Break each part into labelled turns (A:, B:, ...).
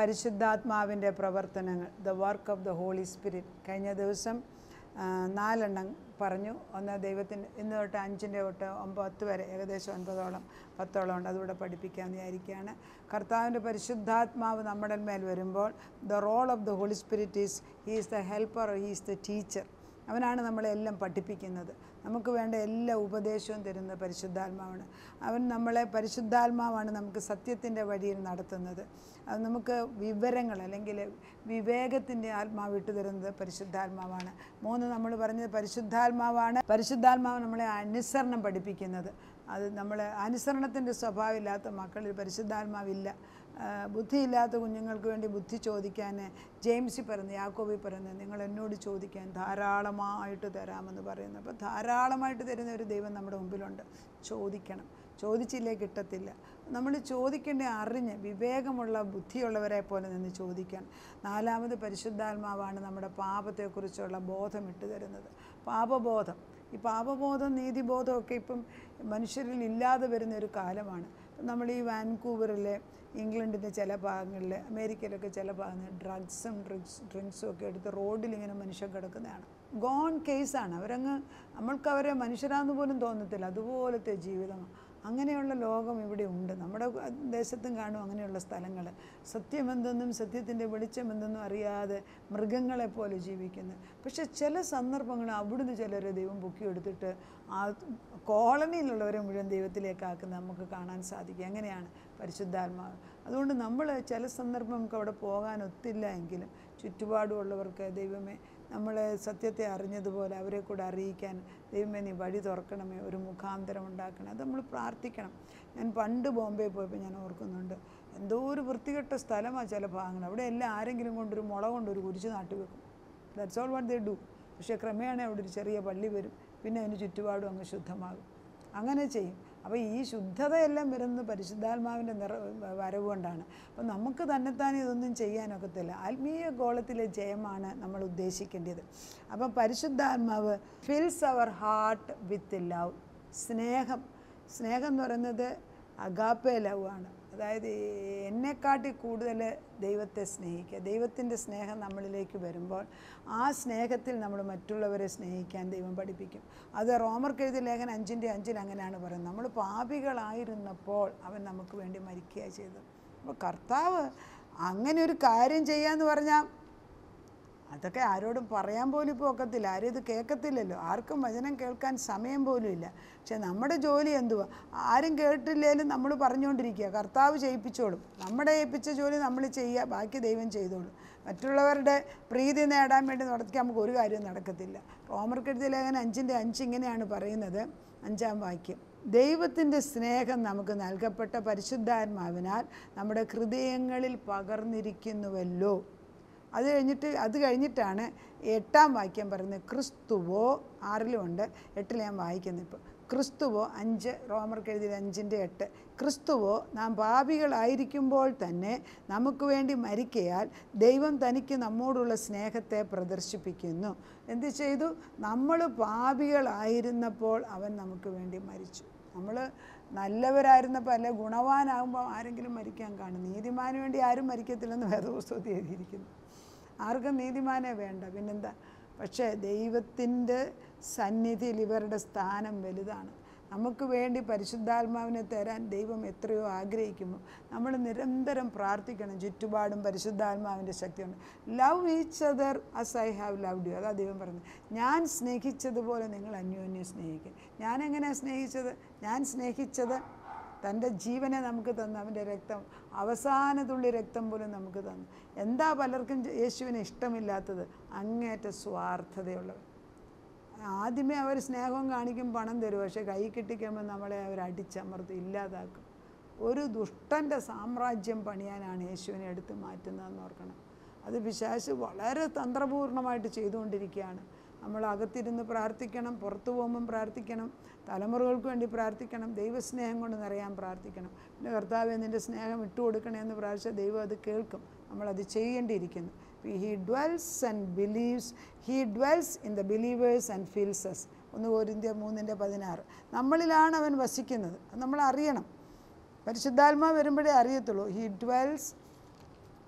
A: പരിശുദ്ധാത്മാവിൻ്റെ പ്രവർത്തനങ്ങൾ the work of the Holy Spirit കഴിഞ്ഞ ദിവസം ആ, നാലെണ്ണം പറഞ്ഞു ഒന്ന് ദൈവത്തിൻ്റെ ഇന്ന് തൊട്ട് അഞ്ചിൻ്റെ തൊട്ട് ഒമ്പത് പത്ത് വരെ ഏകദേശം ഒൻപതോളം പത്തോളം ഉണ്ട് അതുകൂടെ പഠിപ്പിക്കാമെന്ന് വിചാരിക്കുകയാണ് കർത്താവിൻ്റെ പരിശുദ്ധാത്മാവ് നമ്മുടെ മേൽ വരുമ്പോൾ the role of the Holy Spirit is he's the helper he's the teacher അവനാണ് നമ്മളെല്ലാം പഠിപ്പിക്കുന്നത് നമുക്ക് വേണ്ട എല്ലാ ഉപദേശവും തരുന്ന പരിശുദ്ധാത്മാവാണ് അവൻ നമ്മളെ പരിശുദ്ധാത്മാവാണ് നമുക്ക് സത്യത്തിൻ്റെ വഴിയിൽ നടത്തുന്നത് അത് നമുക്ക് വിവരങ്ങൾ അല്ലെങ്കിൽ വിവേകത്തിൻ്റെ ആത്മാവ് ഇട്ടു തരുന്നത് പരിശുദ്ധാത്മാവാണ് മൂന്ന് നമ്മൾ പറഞ്ഞത് പരിശുദ്ധാത്മാവാണ് പരിശുദ്ധാത്മാവ് നമ്മളെ അനുസരണം പഠിപ്പിക്കുന്നത് അത് നമ്മൾ അനുസരണത്തിൻ്റെ സ്വഭാവമില്ലാത്ത മക്കളിൽ പരിശുദ്ധാത്മാവില്ല ആ, ബുദ്ധിയില്ലാത്ത കുഞ്ഞുങ്ങൾക്ക് വേണ്ടി ബുദ്ധി ചോദിക്കാൻ ജെയിംസി പറയുന്നു യാക്കോബി പറയുന്നത് നിങ്ങൾ എന്നോട് ചോദിക്കാൻ ധാരാളമായിട്ട് തരാമെന്ന് പറയുന്നു അപ്പോൾ ധാരാളമായിട്ട് തരുന്ന ഒരു ദൈവം നമ്മുടെ മുമ്പിലുണ്ട് ചോദിക്കണം ചോദിച്ചില്ലേ കിട്ടത്തില്ല നമ്മൾ ചോദിക്കേണ്ട അറിഞ്ഞ് വിവേകമുള്ള ബുദ്ധിയുള്ളവരെ പോലെ നിന്ന് ചോദിക്കണം നാലാമത് പരിശുദ്ധാത്മാവാണ് നമ്മുടെ പാപത്തെക്കുറിച്ചുള്ള ബോധം ഇട്ട് തരുന്നത് പാപബോധം ഈ പാപബോധം നീതിബോധമൊക്കെ ഇപ്പം മനുഷ്യരിൽ ഇല്ലാതെ വരുന്ന ഒരു കാലമാണ് നമ്മൾ ഈ വാൻകൂവറിലെ ഇംഗ്ലണ്ടിൻ്റെ ചില ഭാഗങ്ങളിൽ അമേരിക്കയിലൊക്കെ ചില ഭാഗങ്ങളിൽ ഡ്രഗ്സും ഡ്രിങ്ക്സ് ഡ്രിങ്ക്സും ഒക്കെ എടുത്ത് റോഡിൽ ഇങ്ങനെ മനുഷ്യൻ കിടക്കുന്നതാണ് ഗോൺ കേസാണ് അവരങ്ങ് നമ്മൾക്ക് അവരെ മനുഷ്യരാന്ന് പോലും തോന്നത്തില്ല അതുപോലത്തെ ജീവിതമാണ് അങ്ങനെയുള്ള ലോകം ഇവിടെ ഉണ്ട് നമ്മുടെ ദേശത്തും കാണും അങ്ങനെയുള്ള സ്ഥലങ്ങൾ സത്യമെന്തെന്നും സത്യത്തിൻ്റെ വെളിച്ചമെന്തെന്നും അറിയാതെ മൃഗങ്ങളെ പോലെ ജീവിക്കുന്നത് പക്ഷെ ചില സന്ദർഭങ്ങൾ അവിടുന്ന് ചിലരെ ദൈവം പൊക്കിയെടുത്തിട്ട് ആ കോളനിയിലുള്ളവരെ മുഴുവൻ ദൈവത്തിലേക്കാക്കുന്നത് നമുക്ക് കാണാൻ സാധിക്കും എങ്ങനെയാണ് പരിശുദ്ധാത്മാവ് അതുകൊണ്ട് നമ്മൾ ചില സന്ദർഭം നമുക്ക് അവിടെ പോകാൻ ഒത്തില്ല എങ്കിലും ചുറ്റുപാടുമുള്ളവർക്ക് ദൈവമേ നമ്മളെ സത്യത്തെ അറിഞ്ഞതുപോലെ അവരെ കൂടെ അറിയിക്കാൻ ദൈവമേ നീ വഴി തുറക്കണമേ ഒരു മുഖാന്തരം ഉണ്ടാക്കണം അത് നമ്മൾ പ്രാർത്ഥിക്കണം ഞാൻ പണ്ട് ബോംബെ പോയപ്പോൾ ഞാൻ ഓർക്കുന്നുണ്ട് എന്തോ ഒരു വൃത്തികെട്ട സ്ഥലമാണ് ചില ഭാഗങ്ങൾ അവിടെ എല്ലാം ആരെങ്കിലും കൊണ്ടൊരു മുള കൊണ്ടൊരു കുരിശ് നാട്ടി വെക്കും that's all what they do പക്ഷേ ക്രമേണ അവിടെ ഒരു ചെറിയ പള്ളി വരും പിന്നെ അതിന് ചുറ്റുപാടും അങ്ങ് ശുദ്ധമാകും അങ്ങനെ ചെയ്യും അപ്പോൾ ഈ ശുദ്ധതയെല്ലാം വരുന്നത് പരിശുദ്ധാത്മാവിൻ്റെ നിറ വരവ് കൊണ്ടാണ് അപ്പോൾ നമുക്ക് തന്നെത്താൻ ഇതൊന്നും ചെയ്യാനൊക്കത്തില്ല ആത്മീയ ഗോളത്തിലെ ജയമാണ് നമ്മൾ ഉദ്ദേശിക്കേണ്ടത് അപ്പം പരിശുദ്ധാത്മാവ് fills our heart with love സ്നേഹം സ്നേഹം എന്ന് പറയുന്നത് അഗാപ്പെ ലവ് ആണ് അതായത് എന്നെക്കാട്ടി കൂടുതൽ ദൈവത്തെ സ്നേഹിക്കുക ദൈവത്തിൻ്റെ സ്നേഹം നമ്മളിലേക്ക് വരുമ്പോൾ ആ സ്നേഹത്തിൽ നമ്മൾ മറ്റുള്ളവരെ സ്നേഹിക്കാൻ ദൈവം പഠിപ്പിക്കും അത് റോമർക്ക് എഴുതിയ ലേഖനം അഞ്ചിൻ്റെ അഞ്ചിൽ അങ്ങനെയാണ് പറയുന്നത് നമ്മൾ പാപികളായിരുന്നപ്പോൾ അവൻ നമുക്ക് വേണ്ടി മരിക്കുക ചെയ്തത് അപ്പോൾ കർത്താവ് അങ്ങനെ ഒരു കാര്യം ചെയ്യാന്ന് പറഞ്ഞാൽ അതൊക്കെ ആരോടും പറയാൻ പോലും ഇപ്പോൾ ഒക്കത്തില്ല ആരും ഇത് കേൾക്കത്തില്ലല്ലോ ആർക്കും വചനം കേൾക്കാൻ സമയം പോലും ഇല്ല പക്ഷെ നമ്മുടെ ജോലി എന്തുവാ ആരും കേട്ടില്ലേലും നമ്മൾ പറഞ്ഞുകൊണ്ടിരിക്കുക കർത്താവ് ചെയ്യിപ്പിച്ചോളും നമ്മുടെ ഏൽപ്പിച്ച ജോലി നമ്മൾ ചെയ്യുക ബാക്കി ദൈവം ചെയ്തോളും മറ്റുള്ളവരുടെ പ്രീതി നേടാൻ വേണ്ടി നടത്തി നമുക്ക് ഒരു കാര്യവും നടക്കത്തില്ല റോമർക്കെഴുതിയ ലേഖനം അഞ്ചിൻ്റെ അഞ്ച് ഇങ്ങനെയാണ് പറയുന്നത് അഞ്ചാം വാക്യം ദൈവത്തിൻ്റെ സ്നേഹം നമുക്ക് നൽകപ്പെട്ട പരിശുദ്ധാത്മാവിനാൽ നമ്മുടെ ഹൃദയങ്ങളിൽ പകർന്നിരിക്കുന്നുവല്ലോ അത് കഴിഞ്ഞിട്ട് അത് കഴിഞ്ഞിട്ടാണ് എട്ടാം വാക്യം പറയുന്നത് ക്രിസ്തുവോ ആറിലുമുണ്ട് എട്ടിൽ ഞാൻ വായിക്കുന്നു ഇപ്പോൾ ക്രിസ്തുവോ അഞ്ച് റോമർക്ക് എഴുതിയത് അഞ്ചിൻ്റെ എട്ട് ക്രിസ്തുവോ നാം പാപികളായിരിക്കുമ്പോൾ തന്നെ നമുക്ക് വേണ്ടി മരിക്കയാൽ ദൈവം തനിക്ക് നമ്മോടുള്ള സ്നേഹത്തെ പ്രദർശിപ്പിക്കുന്നു എന്ത് ചെയ്തു നമ്മൾ പാപികളായിരുന്നപ്പോൾ അവൻ നമുക്ക് വേണ്ടി മരിച്ചു നമ്മൾ നല്ലവരായിരുന്നപ്പോൾ അല്ലെ ഗുണവാനാകുമ്പോൾ ആരെങ്കിലും മരിക്കാൻ കാണും നീതിമാന് വേണ്ടി ആരും മരിക്കത്തില്ലെന്ന് വേദപുസ്തകത്തിൽ എഴുതിയിരിക്കുന്നു ആർക്കും നീതിമാനെ വേണ്ട പിന്നെന്താ പക്ഷേ ദൈവത്തിൻ്റെ സന്നിധിയിൽ ഇവരുടെ സ്ഥാനം വലുതാണ് നമുക്ക് വേണ്ടി പരിശുദ്ധാത്മാവിനെ തരാൻ ദൈവം എത്രയോ ആഗ്രഹിക്കുമ്പോൾ നമ്മൾ നിരന്തരം പ്രാർത്ഥിക്കണം ചുറ്റുപാടും പരിശുദ്ധാത്മാവിൻ്റെ ശക്തിയുണ്ട് love each other as I have loved you അതാ ദൈവം പറഞ്ഞത് ഞാൻ സ്നേഹിച്ചതുപോലെ നിങ്ങൾ അന്യോന്യം സ്നേഹിക്കും ഞാൻ എങ്ങനെയാണ് സ്നേഹിച്ചത് ഞാൻ സ്നേഹിച്ചത് തൻ്റെ ജീവനെ നമുക്ക് തന്നു അവൻ്റെ രക്തം അവസാന തുള്ളി രക്തം പോലും നമുക്ക് തന്നു എന്താ പലർക്കും യേശുവിനെ ഇഷ്ടമില്ലാത്തത് അങ്ങേറ്റ സ്വാർത്ഥതയുള്ളവർ ആദ്യമേ അവർ സ്നേഹവും കാണിക്കും പണം തരും പക്ഷേ കൈ കിട്ടിക്കുമ്പോൾ നമ്മളെ അവർ അടിച്ചമർത്തി ഇല്ലാതാക്കും ഒരു ദുഷ്ടൻ്റെ സാമ്രാജ്യം പണിയാനാണ് യേശുവിനെ എടുത്ത് മാറ്റുന്നതെന്ന് ഓർക്കണം അത് പിശാശ് വളരെ തന്ത്രപൂർണമായിട്ട് ചെയ്തുകൊണ്ടിരിക്കുകയാണ് നമ്മൾ അകത്തിരുന്ന് പ്രാർത്ഥിക്കണം പുറത്തു പോകുമ്പം പ്രാർത്ഥിക്കണം തലമുറകൾക്ക് വേണ്ടി പ്രാർത്ഥിക്കണം ദൈവസ്നേഹം കൊണ്ട് നിറയാൻ പ്രാർത്ഥിക്കണം പിന്നെ കർത്താവ് നിൻ്റെ സ്നേഹം ഇട്ടു കൊടുക്കണേ എന്ന് പ്രാർത്ഥിച്ചാൽ ദൈവം അത് കേൾക്കും നമ്മളത് ചെയ്യേണ്ടിയിരിക്കുന്നു he dwells and believes he dwells in the believers and fills ഒന്ന് കോരിന്ത്യ മൂന്നിൻ്റെ പതിനാറ് നമ്മളിലാണ് അവൻ വസിക്കുന്നത് അത് നമ്മൾ അറിയണം പരിശുദ്ധാത്മാ വരുമ്പോഴേ അറിയത്തുള്ളൂ he dwells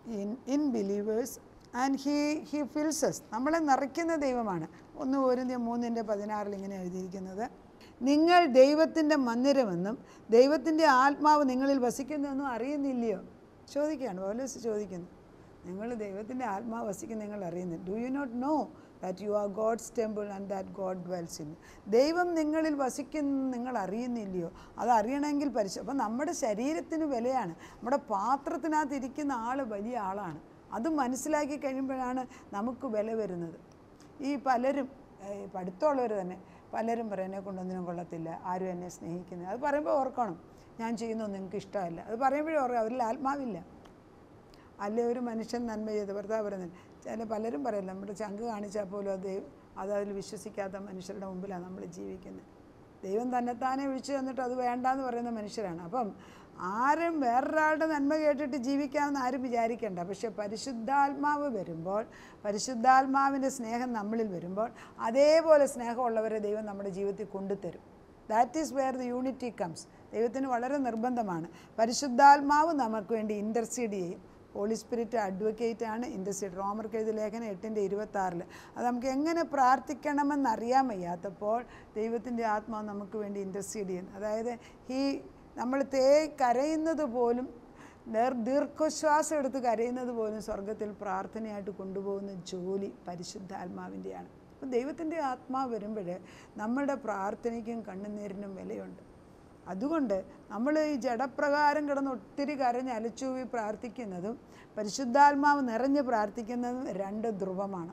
A: in in believers and he he fills നമ്മളെ നിറയ്ക്കുന്ന ദൈവമാണ് ഒന്ന് ഒരു മൂന്നിൻ്റെ പതിനാറിൽ ഇങ്ങനെ എഴുതിയിരിക്കുന്നത് നിങ്ങൾ ദൈവത്തിൻ്റെ മന്ദിരമെന്നും ദൈവത്തിൻ്റെ ആത്മാവ് നിങ്ങളിൽ വസിക്കുന്നുവെന്നും അറിയുന്നില്ലയോ ചോദിക്കുകയാണ് പൗലോസ് ചോദിക്കുന്നു നിങ്ങൾ ദൈവത്തിൻ്റെ ആത്മാവ് വസിക്കുന്ന നിങ്ങൾ അറിയുന്നില്ല do you not know that you are God's temple and that God dwells in ദൈവം നിങ്ങളിൽ വസിക്കുന്ന നിങ്ങൾ അറിയുന്നില്ലയോ അത് അറിയണമെങ്കിൽ പരിശു അപ്പം നമ്മുടെ ശരീരത്തിന് വിലയാണ് നമ്മുടെ പാത്രത്തിനകത്ത് ഇരിക്കുന്ന ആൾ വലിയ ആളാണ് അത് മനസ്സിലാക്കി കഴിയുമ്പോഴാണ് നമുക്ക് വില വരുന്നത് ഈ പലരും ഏഹ് പഠിത്തമുള്ളവർ തന്നെ പലരും പറയും എന്നെ കൊണ്ടൊന്നിനും കൊള്ളത്തില്ല ആരും എന്നെ സ്നേഹിക്കുന്നില്ല അത് പറയുമ്പോൾ ഓർക്കണം ഞാൻ ചെയ്യുന്നതൊന്നും നിങ്ങൾക്ക് ഇഷ്ടമല്ല അത് പറയുമ്പോഴേ ഓർക്കുക അവരിൽ ആത്മാവില്ല അല്ലെ ഒരു മനുഷ്യൻ നന്മ ചെയ്ത് ഭർത്താവ് പറയുന്നത് ചില പലരും പറയില്ല നമ്മുടെ ചങ്ക് കാണിച്ചാൽ പോലും അത് അത് അതിൽ വിശ്വസിക്കാത്ത മനുഷ്യരുടെ മുമ്പിലാണ് നമ്മൾ ജീവിക്കുന്നത് ദൈവം തന്നെത്താനെ വിളിച്ചു തന്നിട്ട് അത് വേണ്ടാന്ന് പറയുന്ന മനുഷ്യരാണ് അപ്പം ആരും വേറൊരാളുടെ നന്മ കേട്ടിട്ട് ജീവിക്കാമെന്ന് ആരും വിചാരിക്കേണ്ട പക്ഷെ പരിശുദ്ധാത്മാവ് വരുമ്പോൾ പരിശുദ്ധാത്മാവിൻ്റെ സ്നേഹം നമ്മളിൽ വരുമ്പോൾ അതേപോലെ സ്നേഹമുള്ളവരെ ദൈവം നമ്മുടെ ജീവിതത്തിൽ കൊണ്ടുതരും that is where the unity comes ദൈവത്തിന് വളരെ നിർബന്ധമാണ് പരിശുദ്ധാത്മാവ് നമുക്ക് വേണ്ടി ഇൻ്റർസീഡ് ചെയ്യും ഹോളി സ്പിരിറ്റ് അഡ്വക്കേറ്റ് ആണ് ഇൻ്റർസീഡ് റോമർക്ക് എഴുതിയ ലേഖനം എട്ടിൻ്റെ ഇരുപത്തി ആറിൽ അത് നമുക്ക് എങ്ങനെ പ്രാർത്ഥിക്കണമെന്ന് അറിയാൻ വയ്യാത്തപ്പോൾ ദൈവത്തിൻ്റെ ആത്മാവ് നമുക്ക് വേണ്ടി ഇൻ്റർസീഡ് ചെയ്യുന്നു അതായത് ഈ നമ്മൾ തേ കരയുന്നത് പോലും നേർ ദീർഘശ്വാസം എടുത്ത് കരയുന്നത് പോലും സ്വർഗത്തിൽ പ്രാർത്ഥനയായിട്ട് കൊണ്ടുപോകുന്ന ജോലി പരിശുദ്ധാത്മാവിൻ്റെയാണ് അപ്പം ദൈവത്തിൻ്റെ ആത്മാവ് വരുമ്പോൾ നമ്മുടെ പ്രാർത്ഥനയ്ക്കും കണ്ണുനീരിനും വിലയുണ്ട് അതുകൊണ്ട് നമ്മൾ ഈ ജഡപ്രകാരം കിടന്ന് ഒത്തിരി കരഞ്ഞ് അലച്ചൂവി പ്രാർത്ഥിക്കുന്നതും പരിശുദ്ധാത്മാവ് നിറഞ്ഞ് പ്രാർത്ഥിക്കുന്നതും രണ്ട് ധ്രുവമാണ്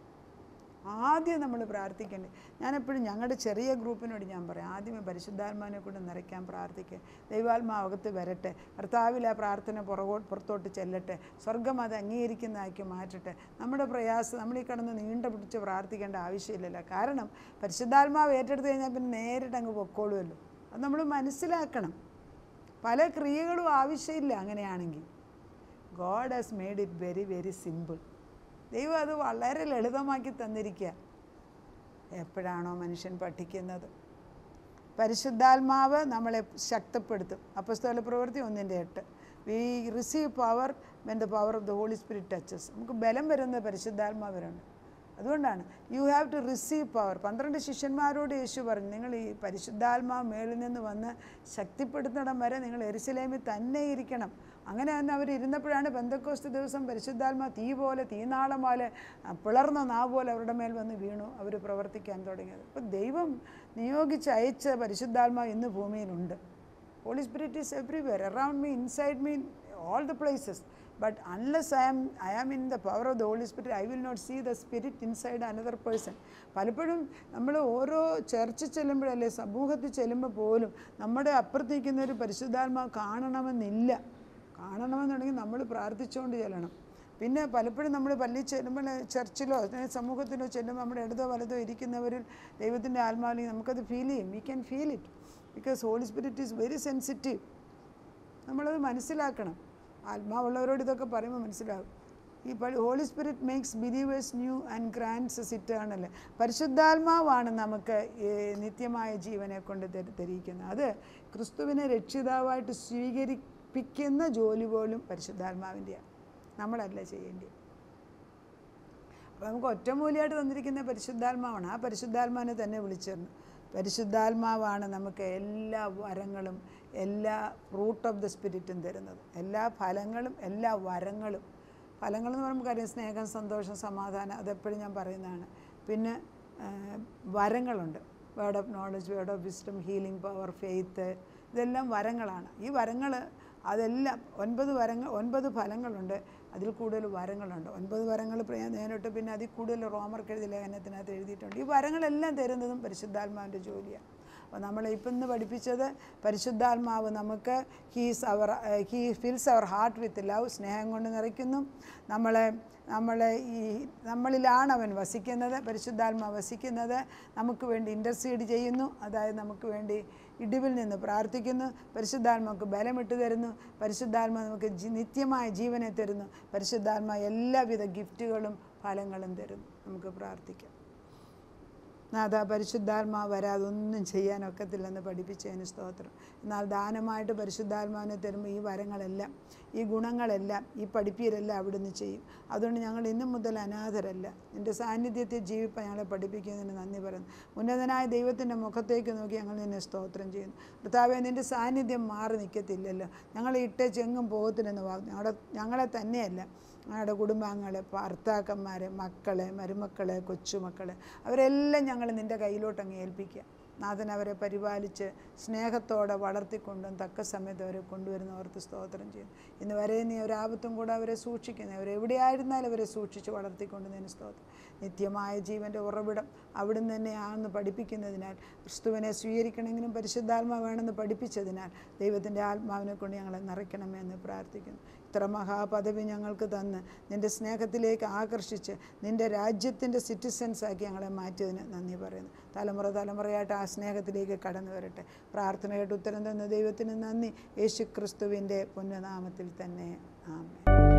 A: ആദ്യം നമ്മൾ പ്രാർത്ഥിക്കേണ്ടത് ഞാനെപ്പോഴും ഞങ്ങളുടെ ചെറിയ ഗ്രൂപ്പിനോട് ഞാൻ പറയാം ആദ്യമേ പരിശുദ്ധാത്മാവിനെ കൊണ്ട് നിറയ്ക്കാൻ പ്രാർത്ഥിക്കുക ദൈവാത്മാവ് അകത്ത് വരട്ടെ കർത്താവിൽ ആ പ്രാർത്ഥന പുറകോ പുറത്തോട്ട് ചെല്ലട്ടെ സ്വർഗം അത് അംഗീകരിക്കുന്നതാക്കി മാറ്റട്ടെ നമ്മുടെ പ്രയാസം നമ്മൾ ഈ കിടന്ന് നീണ്ട പിടിച്ച് പ്രാർത്ഥിക്കേണ്ട ആവശ്യമില്ലല്ലോ കാരണം പരിശുദ്ധാത്മാവ് ഏറ്റെടുത്ത് കഴിഞ്ഞാൽ പിന്നെ നേരിട്ട് അങ്ങ് പൊക്കോളുമല്ലോ അത് നമ്മൾ മനസ്സിലാക്കണം പല ക്രിയകളും ആവശ്യമില്ല അങ്ങനെയാണെങ്കിൽ God has made it very very simple ദൈവം അത് വളരെ ലളിതമാക്കി തന്നിരിക്കുക എപ്പോഴാണോ മനുഷ്യൻ പഠിക്കുന്നത് പരിശുദ്ധാത്മാവ് നമ്മളെ ശക്തപ്പെടുത്തും അപ്പസ്തോല പ്രവൃത്തി ഒന്നിൻ്റെ എട്ട് we receive power when the power of the Holy Spirit touches നമുക്ക് ബലം വരുന്നത് പരിശുദ്ധാത്മാവരുണ്ട് അതുകൊണ്ടാണ് you have to receive power പന്ത്രണ്ട് ശിഷ്യന്മാരോട് യേശു പറഞ്ഞു നിങ്ങൾ ഈ പരിശുദ്ധാത്മാവ് മേളിൽ നിന്ന് വന്ന് ശക്തിപ്പെടുത്തിടം വരെ നിങ്ങൾ എരുസലേമിൽ തന്നെ ഇരിക്കണം അങ്ങനെ തന്നെ അവർ ഇരുന്നപ്പോഴാണ് ബന്ധക്കോസ്ത് ദിവസം പരിശുദ്ധാത്മാ തീ പോലെ തീനാളം പോലെ ആ, പിളർന്ന നാ പോലെ അവരുടെ മേൽ വന്ന് വീണു അവർ പ്രവർത്തിക്കാൻ തുടങ്ങിയത് അപ്പോൾ ദൈവം നിയോഗിച്ച് അയച്ച പരിശുദ്ധാത്മാവ് ഇന്ന് ഭൂമിയിലുണ്ട് Holy Spirit is everywhere around me inside me all the places but unless I am I am in the power of the Holy Spirit I will not see the spirit inside another person പലപ്പോഴും നമ്മൾ ഓരോ ചർച്ച ചെല്ലുമ്പോഴല്ലേ സമൂഹത്തിൽ ചെല്ലുമ്പോൾ പോലും നമ്മുടെ അപ്പുറത്തേക്കുന്ന ഒരു പരിശുദ്ധാത്മാവ് കാണണമെന്നില്ല കാണണമെന്നുണ്ടെങ്കിൽ നമ്മൾ പ്രാർത്ഥിച്ചുകൊണ്ട് ചെല്ലണം പിന്നെ പലപ്പോഴും നമ്മൾ പള്ളി ചെല്ലുമ്പോൾ ചർച്ചിലോ അല്ലെങ്കിൽ സമൂഹത്തിലോ ചെല്ലുമ്പോൾ നമ്മുടെ ഇടതോ വലതോ ഇരിക്കുന്നവരിൽ ദൈവത്തിൻ്റെ ആത്മാവിൽ നമുക്കത് ഫീൽ ചെയ്യും we can feel it because Holy Spirit is very sensitive നമ്മളത് മനസ്സിലാക്കണം ആത്മാവുള്ളവരോട് ഇതൊക്കെ പറയുമ്പോൾ മനസ്സിലാകും ഈ പള്ളി Holy Spirit makes believers new and grants eternal പരിശുദ്ധാത്മാവാണ് നമുക്ക് ഈ നിത്യമായ ജീവനെ കൊണ്ട് തെരി- തെരിയിക്കുന്നത് അത് ക്രിസ്തുവിനെ രക്ഷിതാവായിട്ട് സ്വീകരിപ്പിക്കുന്ന ജോലി പോലും പരിശുദ്ധാത്മാവിൻ്റെയാണ് നമ്മളല്ല ചെയ്യേണ്ടത് അപ്പോൾ നമുക്ക് ഒറ്റമൂലിയായിട്ട് തന്നിരിക്കുന്ന പരിശുദ്ധാത്മാവാണ് ആ പരിശുദ്ധാത്മാവിനെ തന്നെ വിളിച്ചിരുന്നു പരിശുദ്ധാത്മാവാണ് നമുക്ക് എല്ലാ വരങ്ങളും എല്ലാ ഫ്രൂട്ട് ഓഫ് ദ സ്പിരിറ്റും തരുന്നത് എല്ലാ ഫലങ്ങളും എല്ലാ വരങ്ങളും ഫലങ്ങൾ എന്ന് പറയുമ്പോൾ കാര്യം സ്നേഹം സന്തോഷം സമാധാനം അതെപ്പോഴും ഞാൻ പറയുന്നതാണ് പിന്നെ ആ, വരങ്ങളുണ്ട് word of knowledge word of wisdom healing power faith ഇതെല്ലാം വരങ്ങളാണ് ഈ വരങ്ങൾ അതെല്ലാം ഒൻപത് വരങ്ങൾ ഒൻപത് ഫലങ്ങളുണ്ട് അതിൽ കൂടുതൽ വരങ്ങളുണ്ട് ഒൻപത് വരങ്ങൾ പ്രിയ നേരിട്ട് പിന്നെ അതിൽ കൂടുതൽ റോമർക്ക് എഴുതിയ ലേഖനത്തിനകത്ത് എഴുതിയിട്ടുണ്ട് ഈ വരങ്ങളെല്ലാം തരുന്നതും പരിശുദ്ധാത്മാവിൻ്റെ ജോലിയാണ് അപ്പോൾ നമ്മൾ ഇപ്പം ഇന്ന് പഠിപ്പിച്ചത് പരിശുദ്ധാത്മാവ് നമുക്ക് he's our he fills our heart with love സ്നേഹം കൊണ്ട് നിറയ്ക്കുന്നു നമ്മളെ നമ്മളെ ഈ നമ്മളിലാണ് അവൻ വസിക്കുന്നത് പരിശുദ്ധാത്മാവ് വസിക്കുന്നത് നമുക്ക് വേണ്ടി ഇൻ്റർസീഡ് ചെയ്യുന്നു അതായത് നമുക്ക് വേണ്ടി ഇടിവിൽ നിന്ന് പ്രാർത്ഥിക്കുന്നു പരിശുദ്ധാത്മാക്ക് ബലമിട്ട് തരുന്നു പരിശുദ്ധാത്മ നമുക്ക് ജി- നിത്യമായ ജീവനെ തരുന്നു പരിശുദ്ധാത്മ എല്ലാവിധ ഗിഫ്റ്റുകളും ഫലങ്ങളും തരുന്നു നമുക്ക് പ്രാർത്ഥിക്കാം നാഥ പരിശുദ്ധാത്മാവ് വരാതെ ഒന്നും ചെയ്യാനൊക്കത്തില്ലെന്ന് പഠിപ്പിച്ചതിന് സ്തോത്രം എന്നാൽ ദാനമായിട്ട് പരിശുദ്ധാത്മാവിനെ തരുമ്പോൾ ഈ വരങ്ങളെല്ലാം ഈ ഗുണങ്ങളെല്ലാം ഈ പഠിപ്പീരെല്ലാം അവിടുന്ന് ചെയ്യും അതുകൊണ്ട് ഞങ്ങൾ ഇന്നു മുതൽ അനാഥരല്ല നിൻ്റെ സാന്നിധ്യത്തെ ജീവിപ്പാൻ ഞങ്ങളെ പഠിപ്പിക്കുന്നതിന് നന്ദി പറയുന്നു ഉന്നതനായ ദൈവത്തിൻ്റെ മുഖത്തേക്ക് നോക്കി ഞങ്ങൾ നിന്നെ സ്തോത്രം ചെയ്യുന്നു കർത്താവെ നിൻ്റെ സാന്നിധ്യം മാറി നിൽക്കത്തില്ലല്ലോ ഞങ്ങൾ ഇട്ടേച്ചെങ്ങും പോകത്തില്ലെന്ന് വാ ഞങ്ങളുടെ ഞങ്ങളെ തന്നെയല്ല ഞങ്ങളുടെ കുടുംബാംഗങ്ങളെ ഭർത്താക്കന്മാരെ മക്കളെ മരുമക്കളെ കൊച്ചുമക്കളെ അവരെല്ലാം ഞങ്ങൾ നിൻ്റെ കയ്യിലോട്ട് അങ്ങ് ഏൽപ്പിക്കുക നാഥൻ അവരെ പരിപാലിച്ച് സ്നേഹത്തോടെ വളർത്തിക്കൊണ്ടും തക്ക സമയത്ത് അവരെ കൊണ്ടുവരുന്ന ഓർത്ത് സ്തോത്രം ചെയ്യും ഇന്ന് വരെ നീ ഒരാപത്തും കൂടെ അവരെ സൂക്ഷിക്കുന്നത് അവരെവിടെയായിരുന്നാലും അവരെ സൂക്ഷിച്ച് വളർത്തിക്കൊണ്ടുന്നതിന് സ്തോത്രം നിത്യമായ ജീവൻ്റെ ഉറവിടം അവിടുന്ന് തന്നെയാണെന്ന് പഠിപ്പിക്കുന്നതിനാൽ ക്രിസ്തുവിനെ സ്വീകരിക്കണമെങ്കിലും പരിശുദ്ധാത്മാ വേണമെന്ന് പഠിപ്പിച്ചതിനാൽ ദൈവത്തിൻ്റെ ആത്മാവിനെ കൊണ്ട് ഞങ്ങളെ നിറയ്ക്കണമേ എന്ന് പ്രാർത്ഥിക്കുന്നു ഇത്ര മഹാപദവി ഞങ്ങൾക്ക് തന്ന് നിൻ്റെ സ്നേഹത്തിലേക്ക് ആകർഷിച്ച് നിൻ്റെ രാജ്യത്തിൻ്റെ സിറ്റിസൻസാക്കി ഞങ്ങളെ മാറ്റിയതിന് നന്ദി പറയുന്നു തലമുറ തലമുറയായിട്ട് ആ സ്നേഹത്തിലേക്ക് കടന്നു വരട്ടെ പ്രാർത്ഥനയായിട്ട് ഉത്തരം തന്ന ദൈവത്തിന് നന്ദി യേശു ക്രിസ്തുവിൻ്റെ പുണ്യനാമത്തിൽ തന്നെ ആമേ